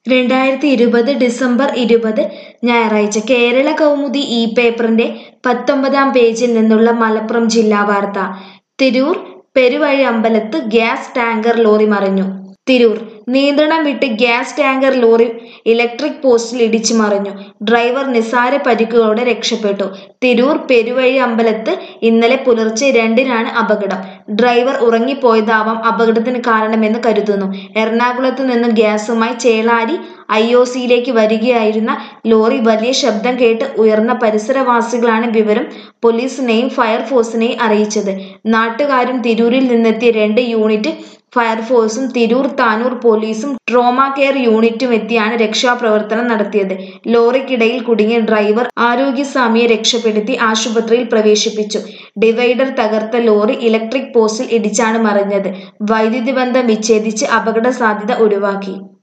രണ്ടായിരത്തി ഇരുപത് ഡിസംബർ ഇരുപത് ഞായറാഴ്ച കേരള കൗമുദി ഇ പേപ്പറിന്റെ പത്തൊമ്പതാം പേജിൽ നിന്നുള്ള മലപ്പുറം ജില്ലാ വാർത്ത തിരൂർ പെരുവഴി അമ്പലത്ത് ഗ്യാസ് ടാങ്കർ ലോറി മറിഞ്ഞു തിരൂർ നിയന്ത്രണം വിട്ട് ഗ്യാസ് ടാങ്കർ ലോറി ഇലക്ട്രിക് പോസ്റ്റിൽ ഇടിച്ചു മറിഞ്ഞു ഡ്രൈവർ നിസാര പരിക്കുകളോടെ രക്ഷപ്പെട്ടു തിരൂർ പെരുവഴി അമ്പലത്ത് ഇന്നലെ പുലർച്ചെ രണ്ടിനാണ് അപകടം ഡ്രൈവർ ഉറങ്ങിപ്പോയതാവാം അപകടത്തിന് കാരണമെന്ന് കരുതുന്നു എറണാകുളത്ത് നിന്ന് ഗ്യാസുമായി ചേളാരി ഐ ഒ സിയിലേക്ക് വരികയായിരുന്ന ലോറി വലിയ ശബ്ദം കേട്ട് ഉയർന്ന പരിസരവാസികളാണ് വിവരം പോലീസിനെയും ഫയർഫോഴ്സിനെയും അറിയിച്ചത് നാട്ടുകാരും തിരൂരിൽ നിന്നെത്തിയ രണ്ട് യൂണിറ്റ് ഫയർഫോഴ്സും തിരൂർ താനൂർ പോലീസും ട്രോമ കെയർ യൂണിറ്റും എത്തിയാണ് രക്ഷാപ്രവർത്തനം നടത്തിയത് ലോറിക്കിടയിൽ കുടുങ്ങിയ ഡ്രൈവർ ആരോഗ്യസ്വാമിയെ രക്ഷപ്പെടുത്തി ആശുപത്രിയിൽ പ്രവേശിപ്പിച്ചു ഡിവൈഡർ തകർത്ത ലോറി ഇലക്ട്രിക് പോസ്റ്റിൽ ഇടിച്ചാണ് മറിഞ്ഞത് വൈദ്യുതി ബന്ധം വിച്ഛേദിച്ച് അപകട സാധ്യത ഒഴിവാക്കി